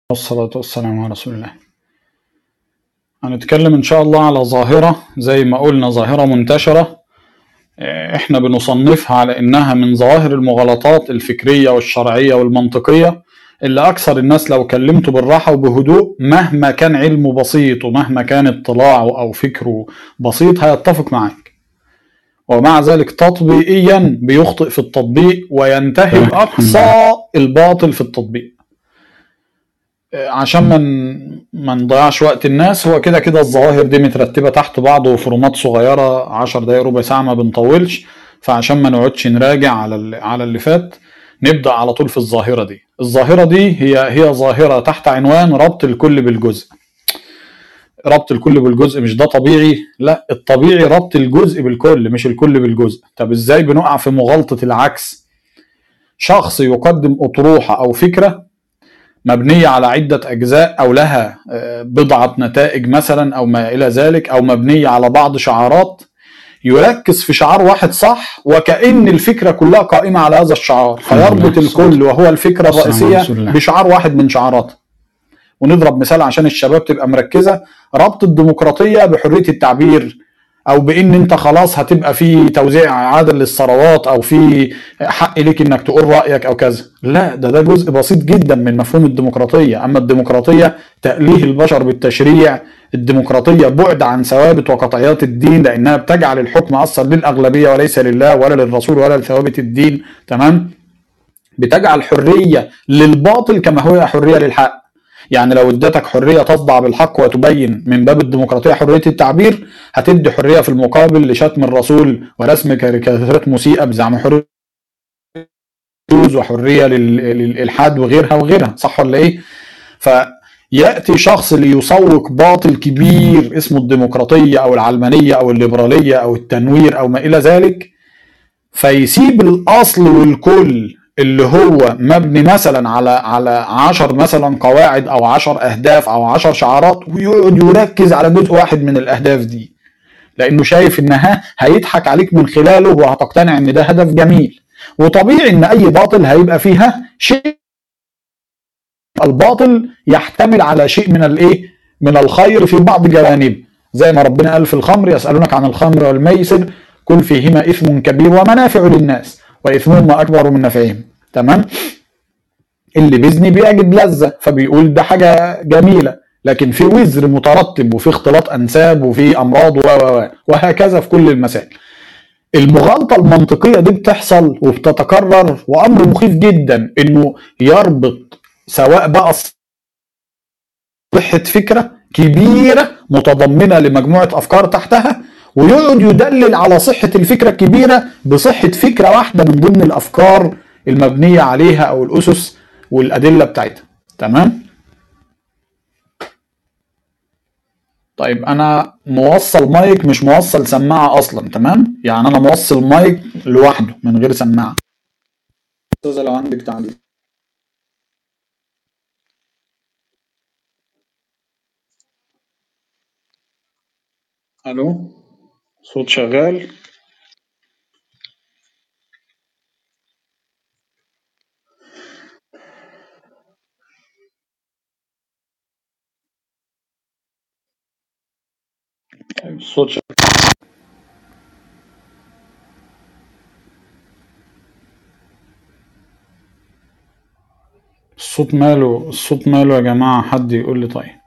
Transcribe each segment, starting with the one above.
والصلاة والسلام على رسول الله هنتكلم إن شاء الله على ظاهرة زي ما قلنا ظاهرة منتشرة آه، إحنا بنصنفها على إنها من ظواهر المغالطات الفكرية والشرعية والمنطقية اللي أكثر الناس لو كلمته بالراحة وبهدوء مهما كان علمه بسيط ومهما كان اطلاعه أو فكره بسيط هيتفق معاك ومع ذلك تطبيقيا بيخطئ في التطبيق وينتهي بأقصى الباطل في التطبيق عشان ما من ما نضيعش وقت الناس هو كده كده الظواهر دي مترتبه تحت بعض وفرومات صغيره 10 دقايق ربع ساعه ما بنطولش فعشان ما نقعدش نراجع على اللي على اللي فات نبدا على طول في الظاهره دي الظاهره دي هي هي ظاهره تحت عنوان ربط الكل بالجزء ربط الكل بالجزء مش ده طبيعي لا الطبيعي ربط الجزء بالكل مش الكل بالجزء طب ازاي بنقع في مغالطه العكس شخص يقدم اطروحه او فكره مبنية على عدة أجزاء أو لها آه، بضعة نتائج مثلا أو ما إلى ذلك أو مبنية على بعض شعارات يركز في شعار واحد صح وكأن الفكرة كلها قائمة على هذا الشعار فيربط الكل وهو الفكرة الرئيسية بشعار واحد من شعاراته ونضرب مثال عشان الشباب تبقى مركزة ربط الديمقراطية بحرية التعبير او بان انت خلاص هتبقى في توزيع عادل للثروات او في حق ليك انك تقول رايك او كذا لا ده ده جزء بسيط جدا من مفهوم الديمقراطيه اما الديمقراطيه تاليه البشر بالتشريع الديمقراطيه بعد عن ثوابت وقطعيات الدين لانها بتجعل الحكم اصلا للاغلبيه وليس لله ولا للرسول ولا لثوابت الدين تمام بتجعل حريه للباطل كما هي حريه للحق يعني لو اديتك حريه تطبع بالحق وتبين من باب الديمقراطيه حريه التعبير هتدي حريه في المقابل لشتم الرسول ورسم كاريكاتيرات مسيئه بزعم حريه وحريه للالحاد وغيرها وغيرها صح ولا ايه؟ فياتي شخص ليسوق باطل كبير اسمه الديمقراطيه او العلمانيه او الليبراليه او التنوير او ما الى ذلك فيسيب الاصل والكل اللي هو مبني مثلا على على 10 مثلا قواعد او 10 اهداف او 10 شعارات ويقعد يركز على جزء واحد من الاهداف دي لانه شايف انها هيضحك عليك من خلاله وهتقتنع ان ده هدف جميل وطبيعي ان اي باطل هيبقى فيها شيء الباطل يحتمل على شيء من الايه من الخير في بعض جوانبه زي ما ربنا قال في الخمر يسالونك عن الخمر والميسر كل فيهما اثم كبير ومنافع للناس واثمهما اكبر من نفعهم تمام اللي بيزني بيجد لذه فبيقول ده حاجه جميله لكن في وزر مترتب وفي اختلاط انساب وفي امراض و وهكذا في كل المسائل المغالطه المنطقيه دي بتحصل وبتتكرر وامر مخيف جدا انه يربط سواء بقى صحه فكره كبيره متضمنه لمجموعه افكار تحتها ويقعد يدلل على صحة الفكرة الكبيرة بصحة فكرة واحدة من ضمن الأفكار المبنية عليها أو الأسس والأدلة بتاعتها تمام؟ طيب أنا موصل مايك مش موصل سماعة أصلا تمام؟ يعني أنا موصل مايك لوحده من غير سماعة أستاذة لو عندك تعليق ألو صوت شغال الصوت شغال الصوت ماله الصوت ماله يا جماعة حد يقول لي طيب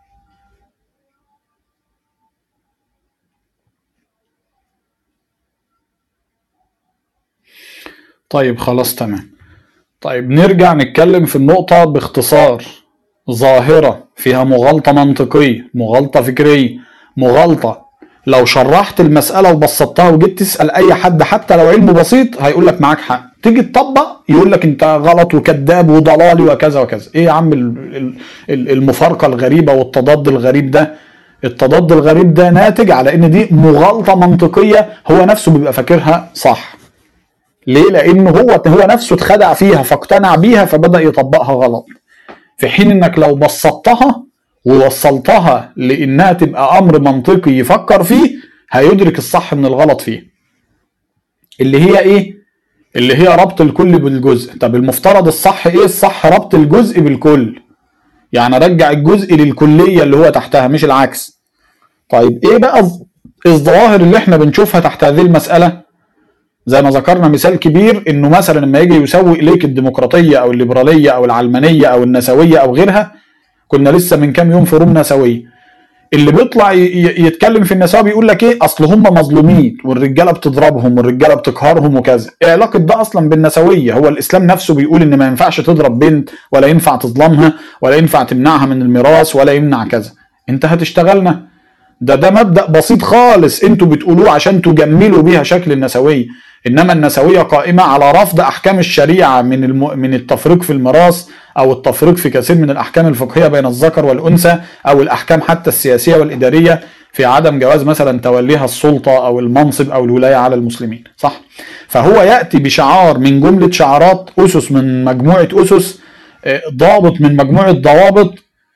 طيب خلاص تمام طيب نرجع نتكلم في النقطة باختصار ظاهرة فيها مغالطة منطقية مغالطة فكرية مغالطة لو شرحت المسألة وبسطتها وجيت تسأل أي حد حتى لو علمه بسيط هيقول لك معاك حق تيجي تطبق يقول لك أنت غلط وكذاب وضلالي وكذا وكذا إيه يا عم المفارقة الغريبة والتضاد الغريب ده التضاد الغريب ده ناتج على ان دي مغالطه منطقيه هو نفسه بيبقى فاكرها صح ليه؟ لأنه هو هو نفسه اتخدع فيها فاقتنع بيها فبدأ يطبقها غلط. في حين إنك لو بسطتها ووصلتها لإنها تبقى أمر منطقي يفكر فيه هيدرك الصح من الغلط فيه. اللي هي إيه؟ اللي هي ربط الكل بالجزء. طب المفترض الصح إيه؟ الصح ربط الجزء بالكل. يعني ارجع الجزء للكليه اللي هو تحتها مش العكس طيب ايه بقى الظواهر اللي احنا بنشوفها تحت هذه المساله زي ما ذكرنا مثال كبير انه مثلا لما يجي يسوق اليك الديمقراطيه او الليبراليه او العلمانيه او النسويه او غيرها كنا لسه من كام يوم في روم نسويه اللي بيطلع يتكلم في النساء بيقول لك ايه اصل هم مظلومين والرجاله بتضربهم والرجاله بتقهرهم وكذا ايه علاقه ده اصلا بالنسويه هو الاسلام نفسه بيقول ان ما ينفعش تضرب بنت ولا ينفع تظلمها ولا ينفع تمنعها من الميراث ولا يمنع كذا انت هتشتغلنا ده ده مبدا بسيط خالص انتوا بتقولوه عشان تجملوا بيها شكل النسويه انما النسويه قائمه على رفض احكام الشريعه من الم... من التفريق في الميراث او التفريق في كثير من الاحكام الفقهيه بين الذكر والانثى او الاحكام حتى السياسيه والاداريه في عدم جواز مثلا توليها السلطه او المنصب او الولايه على المسلمين صح فهو ياتي بشعار من جمله شعارات اسس من مجموعه اسس آه، ضابط من مجموعه ضوابط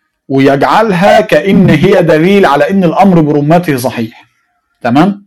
ويجعلها كان هي دليل على ان الامر برمته صحيح تمام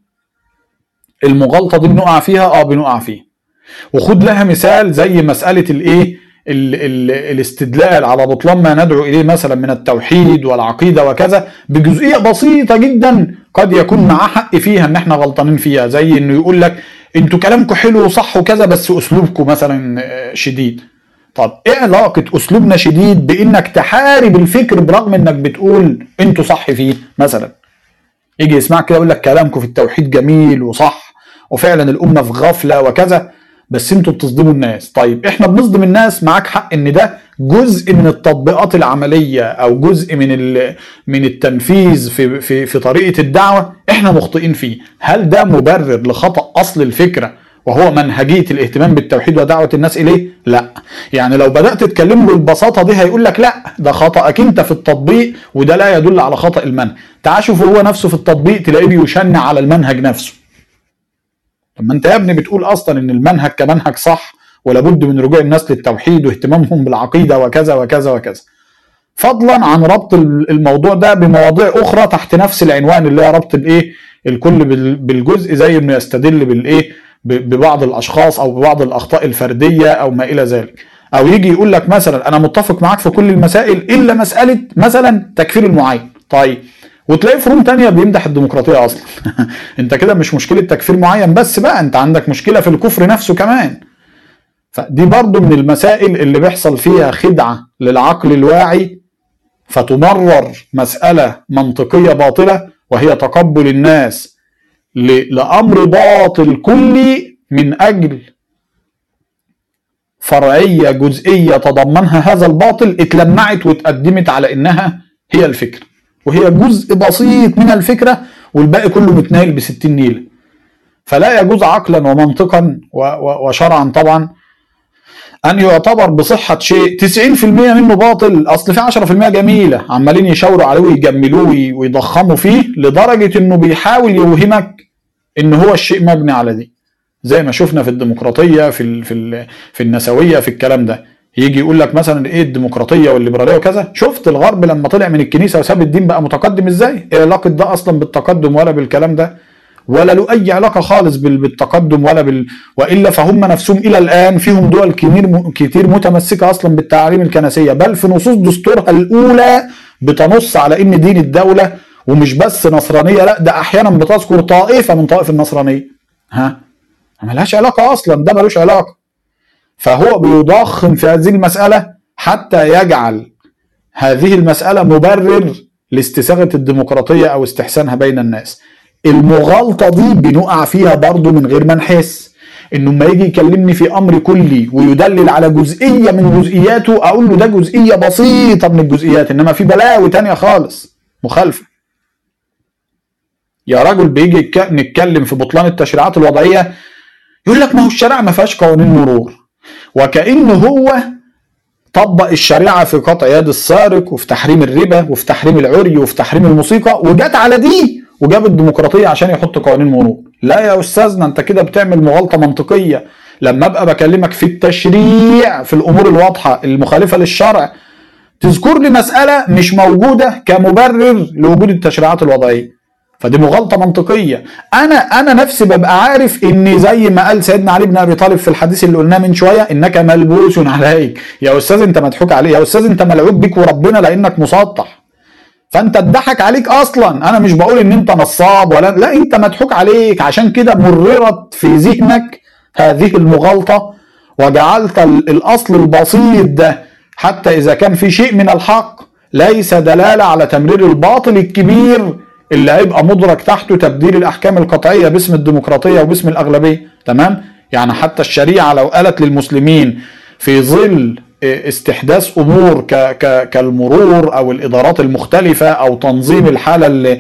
المغالطه دي بنقع فيها اه بنقع فيها وخد لها مثال زي مساله الايه ال ال الاستدلال على بطلان ما ندعو اليه مثلا من التوحيد والعقيده وكذا بجزئيه بسيطه جدا قد يكون معاه حق فيها ان احنا غلطانين فيها زي انه يقول لك انتوا كلامكم حلو وصح وكذا بس اسلوبكم مثلا شديد طب ايه علاقه اسلوبنا شديد بانك تحارب الفكر برغم انك بتقول انتوا صح فيه مثلا يجي يسمعك كده يقول لك كلامكم في التوحيد جميل وصح وفعلا الامه في غفله وكذا بس انتوا بتصدموا الناس طيب احنا بنصدم الناس معاك حق ان ده جزء من التطبيقات العمليه او جزء من من التنفيذ في في في طريقه الدعوه احنا مخطئين فيه هل ده مبرر لخطا اصل الفكره وهو منهجيه الاهتمام بالتوحيد ودعوه الناس اليه لا يعني لو بدات تتكلم بالبساطه دي هيقول لك لا ده خطاك انت في التطبيق وده لا يدل على خطا المنهج تعال شوف هو نفسه في التطبيق تلاقيه بيشنع على المنهج نفسه طب ما انت يا ابني بتقول اصلا ان المنهج كمنهج صح ولابد من رجوع الناس للتوحيد واهتمامهم بالعقيده وكذا وكذا وكذا فضلا عن ربط الموضوع ده بمواضيع اخرى تحت نفس العنوان اللي هي ربط الايه الكل بالجزء زي انه يستدل بالايه ببعض الاشخاص او ببعض الاخطاء الفرديه او ما الى ذلك او يجي يقول لك مثلا انا متفق معاك في كل المسائل الا مساله مثلا تكفير المعين طيب وتلاقي فروم تانية بيمدح الديمقراطية أصلا أنت كده مش مشكلة تكفير معين بس بقى أنت عندك مشكلة في الكفر نفسه كمان فدي برضو من المسائل اللي بيحصل فيها خدعة للعقل الواعي فتمرر مسألة منطقية باطلة وهي تقبل الناس لأمر باطل كلي من أجل فرعية جزئية تضمنها هذا الباطل اتلمعت واتقدمت على إنها هي الفكرة وهي جزء بسيط من الفكرة والباقي كله متنايل ب 60 نيلة فلا يجوز عقلا ومنطقا وشرعا طبعا ان يعتبر بصحه شيء 90% منه باطل اصل في 10% جميله عمالين يشاوروا عليه ويجملوه ويضخموا فيه لدرجه انه بيحاول يوهمك ان هو الشيء مبني على دي زي ما شفنا في الديمقراطيه في في في النسويه في الكلام ده يجي يقول لك مثلا ايه الديمقراطيه والليبراليه وكذا شفت الغرب لما طلع من الكنيسه وساب الدين بقى متقدم ازاي ايه علاقه ده اصلا بالتقدم ولا بالكلام ده ولا له اي علاقه خالص بالتقدم ولا بال والا فهم نفسهم الى الان فيهم دول كتير كتير متمسكه اصلا بالتعاليم الكنسيه بل في نصوص دستورها الاولى بتنص على ان دين الدوله ومش بس نصرانيه لا ده احيانا بتذكر طائفه من طائف النصرانيه ها ملهاش علاقه اصلا ده ملوش علاقه فهو بيضخم في هذه المسألة حتى يجعل هذه المسألة مبرر لاستساغة الديمقراطية أو استحسانها بين الناس المغالطة دي بنقع فيها برضو من غير ما نحس انه لما يجي يكلمني في امر كلي ويدلل على جزئيه من جزئياته اقول له ده جزئيه بسيطه من الجزئيات انما في بلاوي تانية خالص مخالفه يا رجل بيجي نتكلم في بطلان التشريعات الوضعيه يقول لك ما هو الشرع ما فيهاش قوانين مرور وكأنه هو طبق الشريعة في قطع يد السارق وفي تحريم الربا وفي تحريم العري وفي تحريم الموسيقى وجت على دي وجاب الديمقراطية عشان يحط قوانين مرور لا يا أستاذنا أنت كده بتعمل مغالطة منطقية لما أبقى بكلمك في التشريع في الأمور الواضحة المخالفة للشرع تذكر لي مسألة مش موجودة كمبرر لوجود التشريعات الوضعية فدي مغالطه منطقيه انا انا نفسي ببقى عارف ان زي ما قال سيدنا علي بن ابي طالب في الحديث اللي قلناه من شويه انك ملبوس عليك يا استاذ انت مضحوك عليه يا استاذ انت ملعوب بيك وربنا لانك مسطح فانت اتضحك عليك اصلا انا مش بقول ان انت نصاب ولا لا انت مضحوك عليك عشان كده مررت في ذهنك هذه المغالطه وجعلت الاصل البسيط ده حتى اذا كان في شيء من الحق ليس دلاله على تمرير الباطل الكبير اللي هيبقى مدرك تحته تبديل الاحكام القطعيه باسم الديمقراطيه وباسم الاغلبيه تمام يعني حتى الشريعه لو قالت للمسلمين في ظل استحداث امور ك ك كالمرور او الادارات المختلفه او تنظيم الحاله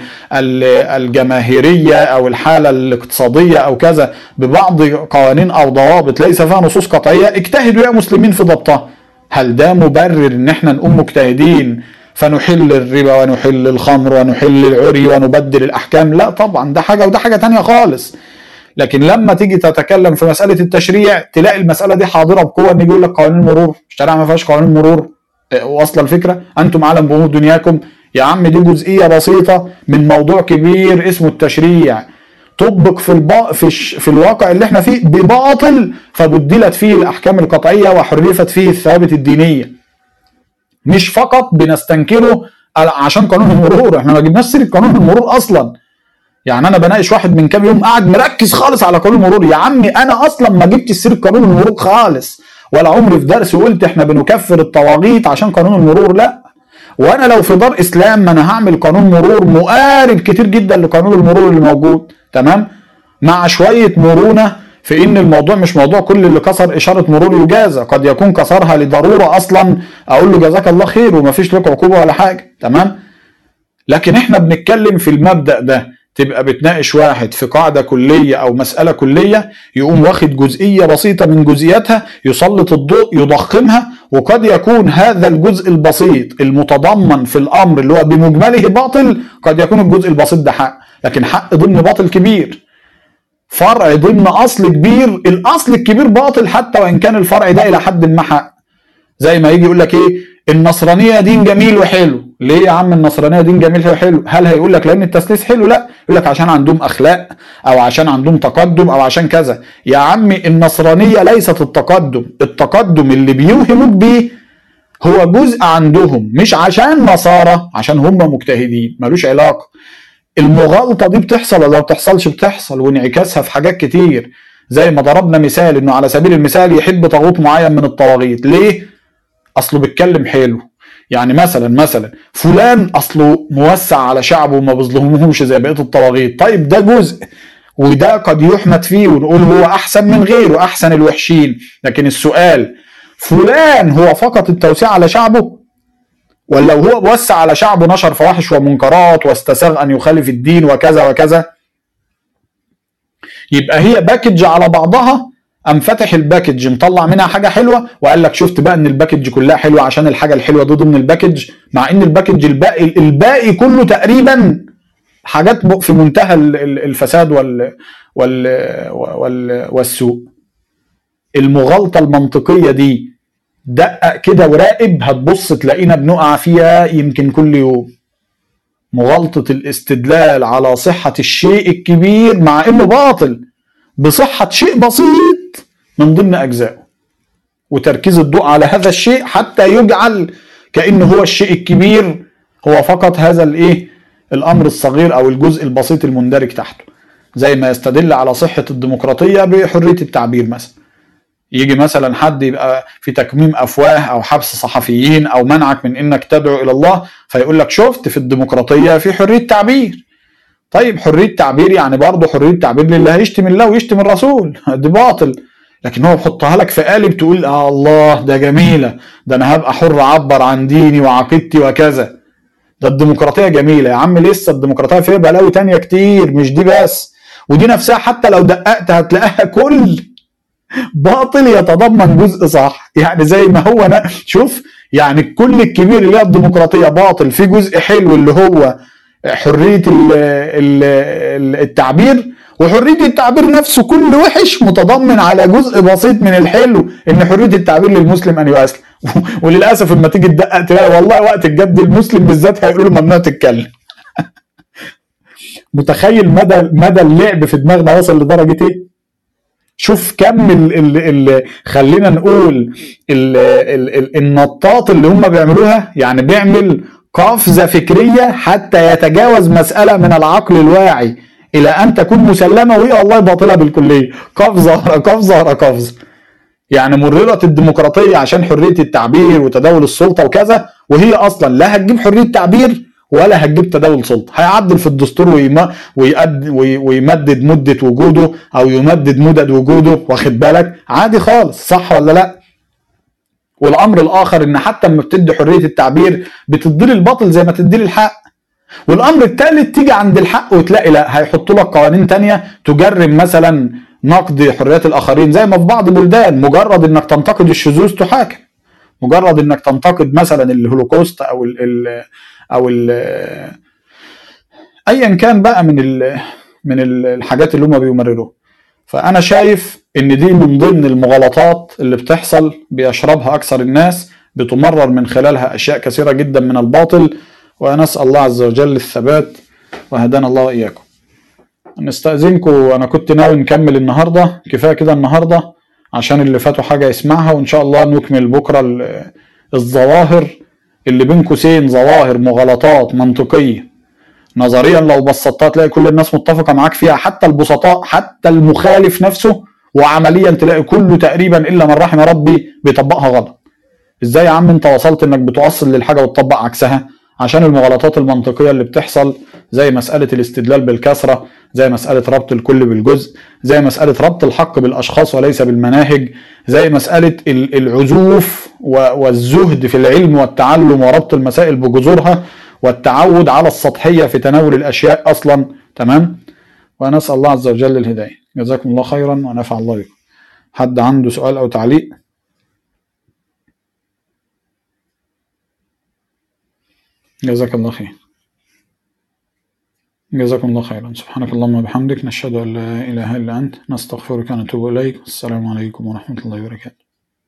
الجماهيريه او الحاله الاقتصاديه او كذا ببعض قوانين او ضوابط ليس فيها نصوص قطعيه اجتهدوا يا مسلمين في ضبطها هل ده مبرر ان احنا نقوم مجتهدين فنحل الربا ونحل الخمر ونحل العري ونبدل الاحكام لا طبعا ده حاجه وده حاجه تانية خالص لكن لما تيجي تتكلم في مساله التشريع تلاقي المساله دي حاضره بقوه ان يقول لك قوانين المرور الشريعه ما فيهاش قوانين مرور واصله الفكره انتم اعلم بامور دنياكم يا عم دي جزئيه بسيطه من موضوع كبير اسمه التشريع طبق في البا في, الش... في الواقع اللي احنا فيه بباطل فبدلت فيه الاحكام القطعيه وحرفت فيه الثوابت الدينيه مش فقط بنستنكره عشان قانون المرور احنا ما جبناش سيره قانون المرور اصلا يعني انا بناقش واحد من كام يوم قاعد مركز خالص على قانون المرور يا عمي انا اصلا ما جبتش سيره قانون المرور خالص ولا عمري في درس قلت احنا بنكفر الطواغيت عشان قانون المرور لا وانا لو في دار اسلام ما انا هعمل قانون مرور مقارب كتير جدا لقانون المرور اللي موجود تمام مع شويه مرونه في ان الموضوع مش موضوع كل اللي كسر اشاره مرور يجازى قد يكون كسرها لضروره اصلا اقول له جزاك الله خير ومفيش لك عقوبه ولا حاجه تمام لكن احنا بنتكلم في المبدا ده تبقى بتناقش واحد في قاعده كليه او مساله كليه يقوم واخد جزئيه بسيطه من جزئياتها يسلط الضوء يضخمها وقد يكون هذا الجزء البسيط المتضمن في الامر اللي هو بمجمله باطل قد يكون الجزء البسيط ده حق لكن حق ضمن باطل كبير فرع ضمن اصل كبير الاصل الكبير باطل حتى وان كان الفرع ده الى حد ما حق زي ما يجي يقول لك ايه النصرانيه دين جميل وحلو ليه يا عم النصرانيه دين جميل وحلو هل هيقول لك لان التثليث حلو لا يقول لك عشان عندهم اخلاق او عشان عندهم تقدم او عشان كذا يا عمي النصرانيه ليست التقدم التقدم اللي بيوهموك بيه هو جزء عندهم مش عشان نصارى عشان هم مجتهدين ملوش علاقه المغالطه دي بتحصل ولا ما بتحصلش بتحصل وانعكاسها في حاجات كتير زي ما ضربنا مثال انه على سبيل المثال يحب طاغوت معين من الطواغيت ليه اصله بيتكلم حلو يعني مثلا مثلا فلان اصله موسع على شعبه وما بيظلمهمش زي بقيه الطواغيت طيب ده جزء وده قد يحمد فيه ونقول هو احسن من غيره احسن الوحشين لكن السؤال فلان هو فقط التوسيع على شعبه ولا هو بوسع على شعبه نشر فواحش ومنكرات واستساغ ان يخالف الدين وكذا وكذا يبقى هي باكج على بعضها قام فاتح الباكج مطلع منها حاجه حلوه وقال لك شفت بقى ان الباكج كلها حلوه عشان الحاجه الحلوه دي ضمن الباكج مع ان الباكج الباقي الباقي كله تقريبا حاجات في منتهى الفساد وال وال وال والسوء المغالطه المنطقيه دي دقق كده وراقب هتبص تلاقينا بنقع فيها يمكن كل يوم مغالطة الاستدلال على صحة الشيء الكبير مع انه باطل بصحة شيء بسيط من ضمن اجزائه وتركيز الضوء على هذا الشيء حتى يجعل كأنه هو الشيء الكبير هو فقط هذا الايه الامر الصغير او الجزء البسيط المندرج تحته زي ما يستدل على صحة الديمقراطية بحرية التعبير مثلا يجي مثلا حد يبقى في تكميم افواه او حبس صحفيين او منعك من انك تدعو الى الله فيقول لك شفت في الديمقراطيه في حريه تعبير طيب حريه تعبير يعني برضه حريه تعبير للي هيشتم الله ويشتم الرسول ده باطل لكن هو بيحطها لك في قالب تقول آه الله ده جميله ده انا هبقى حر اعبر عن ديني وعقيدتي وكذا ده الديمقراطيه جميله يا عم لسه الديمقراطيه فيها بلاوي تانية كتير مش دي بس ودي نفسها حتى لو دققت هتلاقيها كل باطل يتضمن جزء صح يعني زي ما هو أنا شوف يعني كل الكبير اللي هي الديمقراطيه باطل في جزء حلو اللي هو حريه التعبير وحريه التعبير نفسه كل وحش متضمن على جزء بسيط من الحلو ان حريه التعبير للمسلم ان يسلم وللاسف لما تيجي تدقق تلاقي والله وقت الجد المسلم بالذات هيقولوا له ممنوع تتكلم متخيل مدى مدى اللعب في دماغنا وصل لدرجه ايه شوف كم ال ال ال خلينا نقول ال ال ال النطاط اللي هم بيعملوها يعني بيعمل قفزه فكريه حتى يتجاوز مساله من العقل الواعي الى ان تكون مسلمه وهي والله باطله بالكليه قفزه ورا قفزه ورا قفزه يعني مررت الديمقراطيه عشان حريه التعبير وتداول السلطه وكذا وهي اصلا لا هتجيب حريه تعبير ولا هتجيب تداول سلطه هيعدل في الدستور ويم... ويقد... وي... ويمدد مده وجوده او يمدد مدد وجوده واخد بالك عادي خالص صح ولا لا والامر الاخر ان حتى لما بتدي حريه التعبير بتدي الباطل زي ما تدي الحق والامر الثالث تيجي عند الحق وتلاقي لا هيحطوا لك قوانين تانية تجرم مثلا نقد حريات الاخرين زي ما في بعض البلدان مجرد انك تنتقد الشذوذ تحاكم مجرد انك تنتقد مثلا الهولوكوست او ال ال او ال ايا كان بقى من ال من الحاجات اللي هم بيمرروها فانا شايف ان دي من ضمن المغالطات اللي بتحصل بيشربها اكثر الناس بتمرر من خلالها اشياء كثيره جدا من الباطل ونسال الله عز وجل الثبات وهدانا الله واياكم نستأذنكم انا كنت ناوي نكمل النهارده كفايه كده النهارده عشان اللي فاتوا حاجه يسمعها وان شاء الله نكمل بكره الظواهر اللي بين قوسين ظواهر مغالطات منطقيه نظريا لو بسطتها تلاقي كل الناس متفقه معاك فيها حتى البسطاء حتى المخالف نفسه وعمليا تلاقي كله تقريبا الا من رحم ربي بيطبقها غلط ازاي يا عم انت وصلت انك بتوصل للحاجه وتطبق عكسها عشان المغالطات المنطقيه اللي بتحصل زي مساله الاستدلال بالكثره زي مساله ربط الكل بالجزء زي مساله ربط الحق بالاشخاص وليس بالمناهج زي مساله العزوف والزهد في العلم والتعلم وربط المسائل بجذورها والتعود على السطحيه في تناول الاشياء اصلا تمام ونسال الله عز وجل الهدايه جزاكم الله خيرا ونفع الله بكم حد عنده سؤال او تعليق جزاك الله خير جزاكم الله خيرا سبحانك اللهم وبحمدك نشهد ان لا اله الا انت نستغفرك ونتوب اليك السلام عليكم ورحمه الله وبركاته